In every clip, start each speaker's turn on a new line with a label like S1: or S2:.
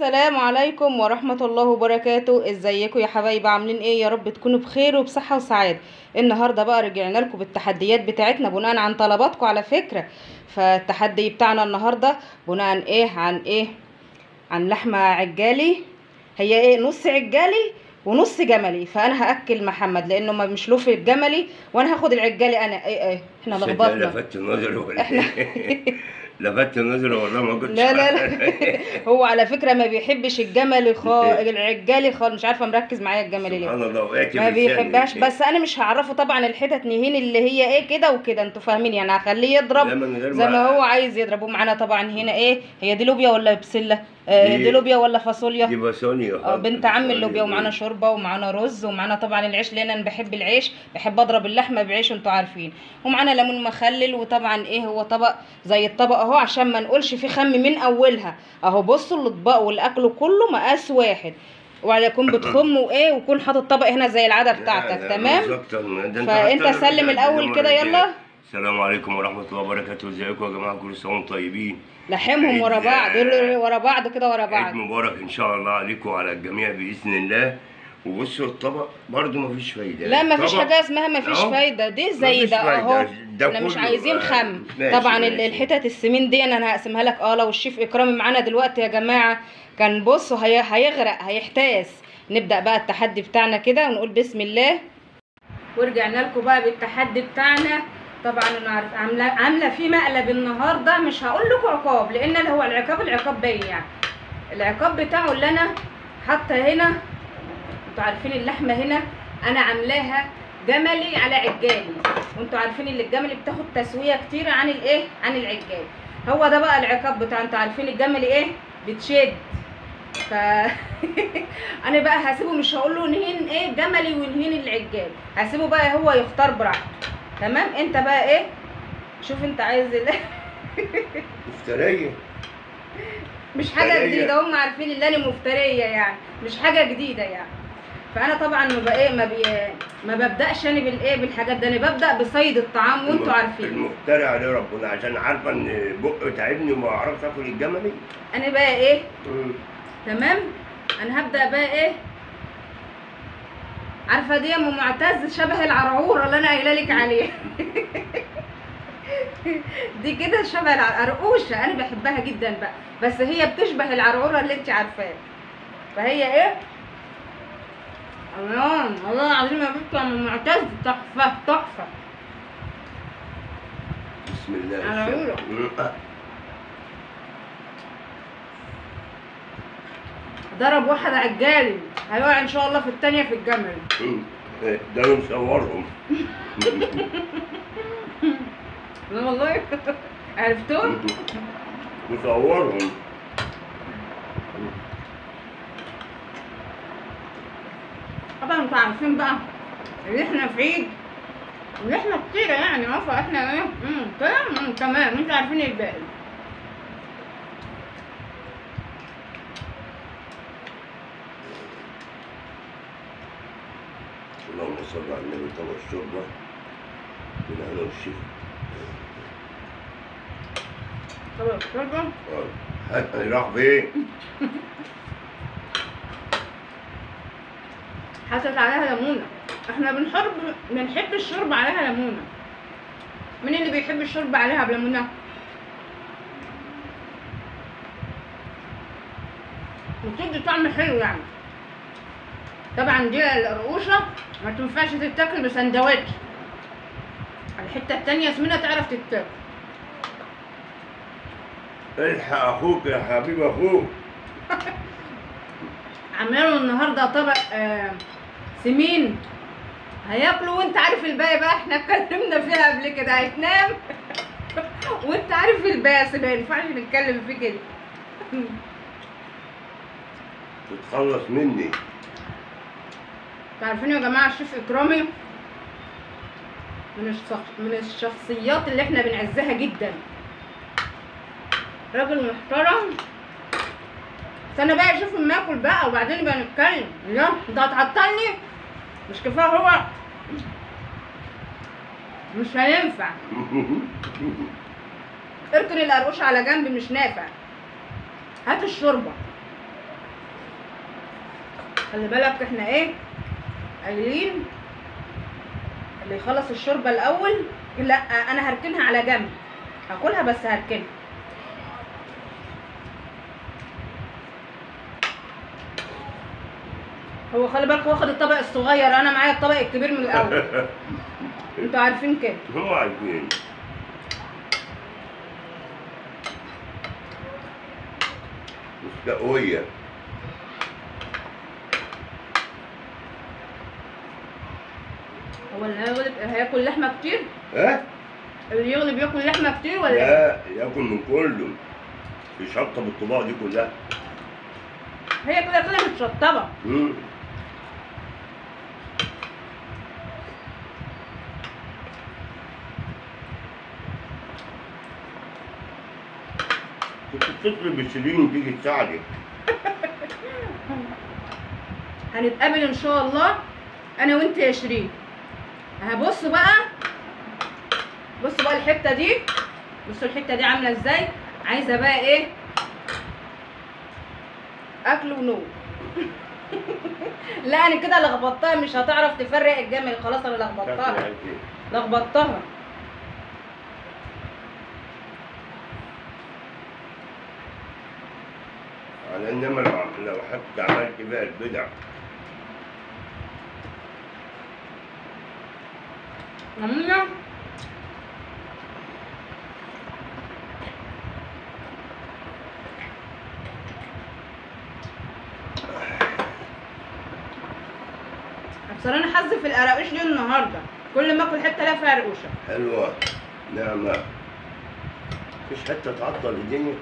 S1: السلام عليكم ورحمة الله وبركاته ازيكم يا حبايبي عاملين ايه يا رب تكونوا بخير وبصحة وسعادة النهاردة بقى رجعنا لكم بالتحديات بتاعتنا بناء عن طلباتكم على فكرة فالتحدي بتاعنا النهاردة بناء ايه عن ايه عن لحمة عجالي هي ايه نص عجالي ونص جملي فانا هاكل محمد لانه ما مش له في الجملي وانا هاخد العجالي انا ايه ايه احنا
S2: صدق
S1: لخبطنا
S2: لفت نظري ولا
S1: إحنا-
S2: إيه؟ لفت نظري والله ما كنتش
S1: لا لا
S2: عارف.
S1: لا هو على فكره ما بيحبش الجملي خالص العجالي خالص مش عارفه مركز معايا الجملي ليه
S2: سبحان الله وقعت
S1: ما
S2: بلساني.
S1: بيحبهاش بس انا مش هعرفه طبعا الحتت نهين اللي هي ايه كده وكده انتوا فاهمين يعني هخليه
S2: لا
S1: يضرب
S2: من غير
S1: زي ما هو عايز يضرب ومعانا طبعا هنا ايه هي دي لوبيا ولا بسله آه
S2: دي-
S1: دي لوبيا ولا فاصوليا
S2: دي بسونيا
S1: اه بنت عم اللوبيا ومعانا شوربه ومعانا رز ومعانا طبعا العيش لان انا بحب العيش بحب اضرب اللحمه بعيش انتوا عارفين ومعانا ليمون مخلل وطبعا ايه هو طبق زي الطبق اهو عشان ما نقولش فيه خم من اولها اهو بصوا الاطباق والاكل كله مقاس واحد وعلى يكون بتخم وايه ويكون حاطط طبق هنا زي العاده بتاعتك تمام فأنت سلم الأول كده يلا.
S2: السلام عليكم ورحمة الله وبركاته ازيكم يا جماعة كل سنة وانتم طيبين
S1: لحمهم ورا
S2: عيد-
S1: بعض ورا بعض كده ورا بعض
S2: عيد مبارك ان شاء الله عليكم وعلى الجميع بإذن الله وبصوا الطبق برضو مفيش فايدة
S1: لا ما فيش
S2: طبق-
S1: حاجه اسمها ما فيش
S2: أهو.
S1: فايده دي زي
S2: مفيش
S1: ده
S2: فايدة.
S1: اهو
S2: ده
S1: احنا مش
S2: كله،
S1: عايزين
S2: آه،
S1: خم
S2: ماشي،
S1: طبعا ال-
S2: ماشي.
S1: الحتت السمين دي انا هقسمها لك اه لو الشيف اكرامي معانا دلوقتي يا جماعه كان بصوا هي هيغرق هيحتاس نبدا بقى التحدي بتاعنا كده ونقول بسم الله ورجعنا لكم بقى بالتحدي بتاعنا طبعا انا عارف عامله عامله فيه مقلب النهارده مش هقول لكم عقاب لان اللي هو العقاب العقاب باين يعني العقاب بتاعه اللي انا حاطه هنا انتوا عارفين اللحمه هنا انا عاملاها جملي على عجالي وانتوا عارفين ان الجملي بتاخد تسويه كتير عن الايه عن العجالي هو ده بقى العقاب بتاع انتوا عارفين الجملي ايه بتشد ف انا بقى هسيبه مش هقول له نهين ايه جملي ونهين العجال هسيبه بقى هو يختار براحته تمام انت بقى ايه شوف انت عايز ال-
S2: مفترية
S1: مش حاجه
S2: مفترية.
S1: جديده هم عارفين ان انا مفتريه يعني مش حاجه جديده يعني فانا طبعا ما بقى ايه ما بي ما ببداش انا بالايه بالحاجات ده انا ببدا بصيد الطعام وانتوا
S2: الم-
S1: عارفين
S2: المفتري عليه ربنا عشان عارفة ان بق تعبني وما اعرفش اكل الجملي
S1: انا بقى ايه
S2: مم.
S1: تمام انا هبدا بقى ايه عارفه دي يا ام معتز شبه العرعوره اللي انا قايله لك عليها دي كده شبه العرقوشه انا بحبها جدا بقى بس هي بتشبه العرعوره اللي انت عارفاها فهي ايه الله الله العظيم يا بنت يا ام معتز تحفه تحفه
S2: بسم الله
S1: على
S2: الشيخ.
S1: عيونه.
S2: مم. آه.
S1: ضرب واحد عجالي هيقع ان شاء الله في التانية في الجمل
S2: مم. ده انا مصورهم
S1: لا والله عرفتون
S2: مصورهم
S1: طبعا انتوا عارفين بقى ان احنا في عيد ان احنا كتيرة يعني اه فاحنا ايه امم كده مم، تمام انتوا عارفين الباقي
S2: اللهم صل على النبي طبق الشوربه بالهنا والشفا
S1: طبعا الشوربة
S2: آه. هات راح فين؟
S1: حطت عليها ليمونة احنا بنحب بنحب الشوربة عليها ليمونة مين اللي بيحب الشوربة عليها بليمونة؟ بتدي طعم حلو يعني طبعا دي الرقوشة ما تنفعش تتاكل بسندوتش الحتة التانية ياسمينة تعرف تتاكل
S2: الحق اخوك يا حبيب اخوك
S1: عامله النهارده طبق آه سمين هياكلوا وانت عارف الباقي بقى احنا اتكلمنا فيها قبل كده هيتنام وانت عارف الباقي بس ما ينفعش نتكلم فيه كده
S2: تتخلص مني
S1: انتوا عارفين يا جماعه الشيف اكرامي من الشخص من الشخصيات اللي احنا بنعزها جدا راجل محترم استنى بقى اشوف اما اكل بقى وبعدين بقى نتكلم لا انت هتعطلني مش كفايه هو مش هينفع اركن القرقوش على جنب مش نافع هات الشوربه خلي بالك احنا ايه قايلين اللي يخلص الشوربه الاول لا انا هركنها على جنب هاكلها بس هركنها هو خلي بالك واخد الطبق الصغير انا معايا الطبق الكبير من الاول انتوا عارفين كده
S2: هم عارفين مستقوية
S1: هو اللي هيغلب هياكل لحمه كتير
S2: ها؟
S1: اللي يغلب ياكل لحمه كتير ولا ايه
S2: لا ياكل من كله يشطب الطباق دي كلها
S1: هي كده كده متشطبه
S2: مم. كنت بتطلب بالسليم تيجي تساعدك
S1: هنتقابل ان شاء الله انا وانت يا شيرين هبص بقى بص بقى الحته دي بصوا الحته دي عامله ازاي عايزه بقى ايه اكل ونوم لا انا كده لخبطتها مش هتعرف تفرق الجمل خلاص انا لخبطتها لخبطتها
S2: على انما لو لو حتى عملت بقى البدع
S1: عملنا بصراحه انا حظي في القراقيش دي النهارده كل ما اكل حته الاقي فيها قرقوشه
S2: حلوة نعمة مفيش حتة تعطل الدنيا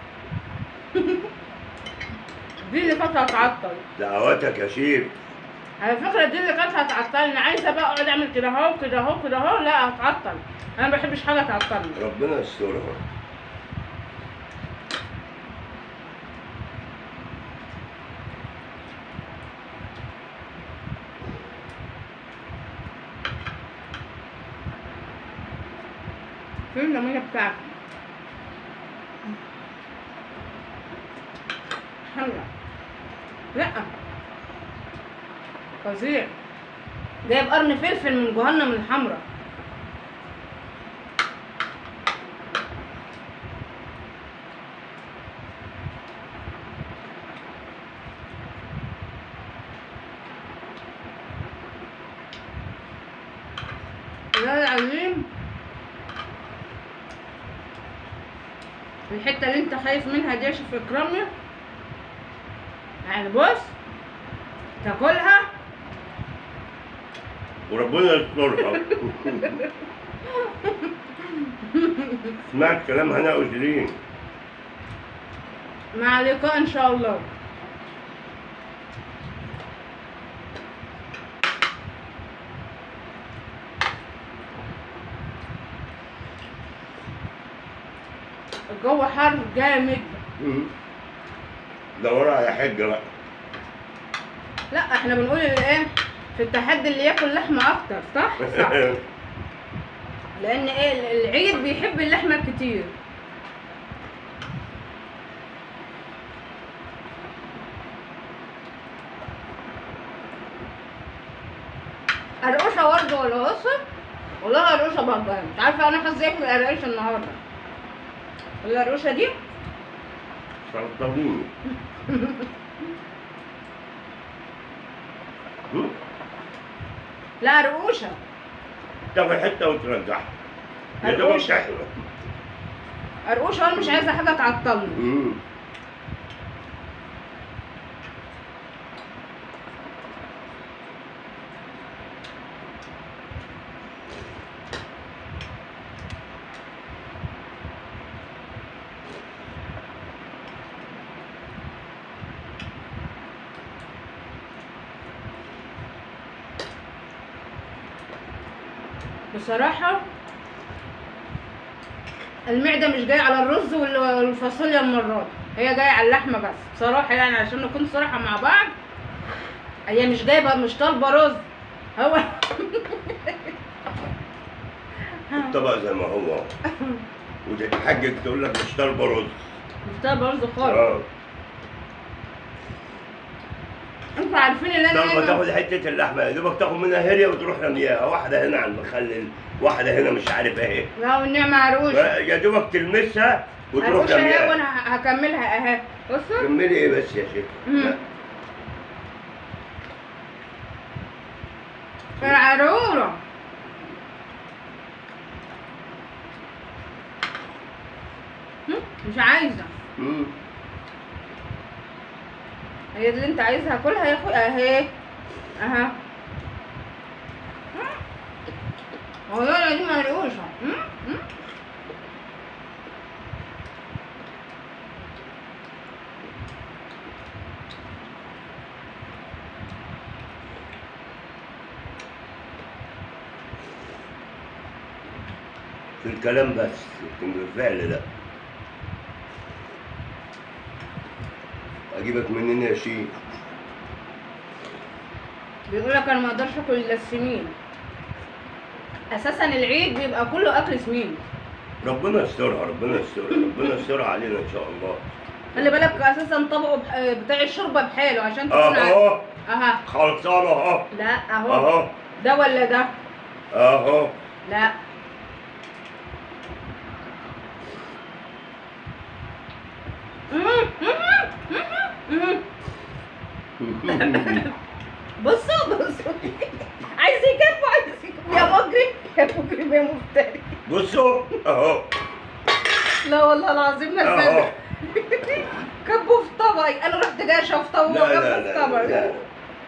S1: دي اللي كانت هتعطل
S2: دعواتك يا شيف
S1: على فكره دي اللي كانت هتعطلني عايزه بقى اقعد اعمل كده اهو كده اهو كده اهو لا هتعطل انا ما بحبش حاجه تعطلني
S2: ربنا يسترها
S1: فين الليمونه بتاعتي حلوه لا فظيع جايب قرن فلفل من جهنم الحمراء لا العظيم الحتة اللي انت خايف منها دي يا شيف اكرامي يعني بص تاكلها
S2: وربنا يسترها سمعت كلام هناء وشيرين
S1: مع لقاء ان شاء الله الجو حر جامد
S2: مم. دوروا على حجة بقى
S1: لا احنا بنقول ايه في التحدي اللي ياكل لحمه اكتر صح صح لان ايه العيد بيحب اللحمه كتير قرقوشه برضه ولا وصل والله قرقوشه برضه انت عارفه انا حظي اكل قرقوش النهارده القرقوشه دي
S2: سلطانين مم.
S1: لا قرقوشه
S2: تاخد حتة وترجعها يا دوبك
S1: هنقول.
S2: تحلو
S1: قرقوشه وانا مش عايزه حاجه تعطلني
S2: مم.
S1: بصراحة المعدة مش جاية على الرز وال- والفاصوليا المرة دي هي جاية على اللحمة بس بصراحة يعني عشان نكون صراحة مع بعض هي مش جايبة مش طالبة رز هو
S2: الطبق زي ما هو وتتحجج تقول لك مش طالبه رز
S1: مش طالبة رز خالص
S2: اه
S1: انتوا عارفين ان انا
S2: طب ما
S1: هنا
S2: تاخد حته اللحمه يا دوبك تاخد منها هريه وتروح رميها واحده هنا على المخلل واحده هنا مش عارف ايه
S1: لا والنعمه عروش
S2: يا دوبك تلمسها وتروح
S1: عروش اهي
S2: رميها
S1: وانا ه- هكملها اهي بصوا
S2: كملي ايه بس يا شيخ
S1: مم. العرورة هم؟ مش عايزة
S2: مم.
S1: هي دي اللي انت عايزها كلها يا اخويا اهي اها هو دي مرقوشة هم؟ هم؟
S2: في الكلام بس لكن بالفعل لا اجيبك منين يا شيخ
S1: بيقول لك انا ما اقدرش اكل الا السمين اساسا العيد بيبقى كله اكل سمين
S2: ربنا يسترها ربنا يسترها ربنا يسترها علينا ان شاء الله
S1: خلي بالك اساسا طبقه بح... بتاع الشوربه بحاله عشان تكون عارف.
S2: اهو
S1: اها
S2: خلصانه اهو
S1: لا اهو
S2: اهو
S1: ده ولا ده
S2: اهو
S1: لا بصوا بصوا عايز يكبوا عايز يكبوا يا مجرم يا مجرم يا مفتري
S2: بصوا اهو
S1: لا والله العظيم ما
S2: اهو
S1: صدق كبوا في طبقي انا رحت جايه شفطه وهو
S2: لا
S1: كبوا
S2: لا
S1: في
S2: لا,
S1: طبقي
S2: لا.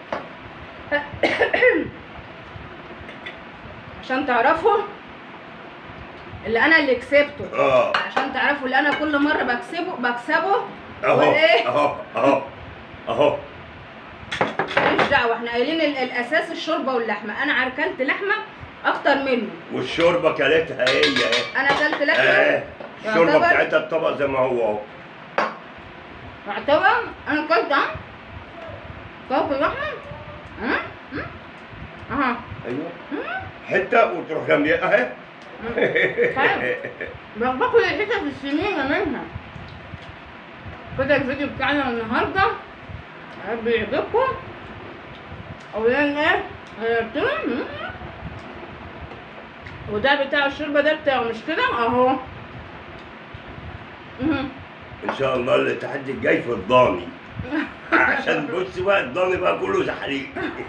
S1: عشان تعرفوا اللي انا اللي كسبته
S2: اه
S1: عشان تعرفوا اللي انا كل مره بكسبه بكسبه
S2: اهو
S1: وايه
S2: اهو اهو اهو
S1: ماليش دعوه احنا قايلين ال- الاساس الشوربه واللحمه انا اكلت لحمه اكتر منه
S2: والشوربه كلتها هي اهي
S1: انا اكلت لحمه
S2: اه الشوربه
S1: يعتبر-
S2: بتاعتها الطبق زي ما هو اهو
S1: يعتبر انا اكلت ها كوكو لحمه ها ها؟ اها
S2: ايوه حته وتروح رميها اهي
S1: طيب باكل الحته في السمينه منها كده الفيديو بتاعنا النهارده يا رب يعجبكم اولا ايه غيرتوه وده بتاع الشوربه ده بتاعه مش كده اهو مهم.
S2: ان شاء الله التحدي الجاي في الضاني عشان بص بقى الضاني بقى كله زحليق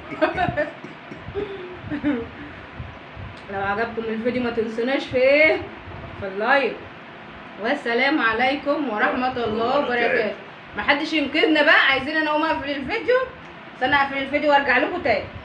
S1: لو عجبكم الفيديو ما تنسوناش في ايه في اللايك والسلام عليكم ورحمة الله وبركاته محدش ينقذنا بقى عايزين انا اقوم اقفل الفيديو استنى اقفل الفيديو وارجع لكم تاني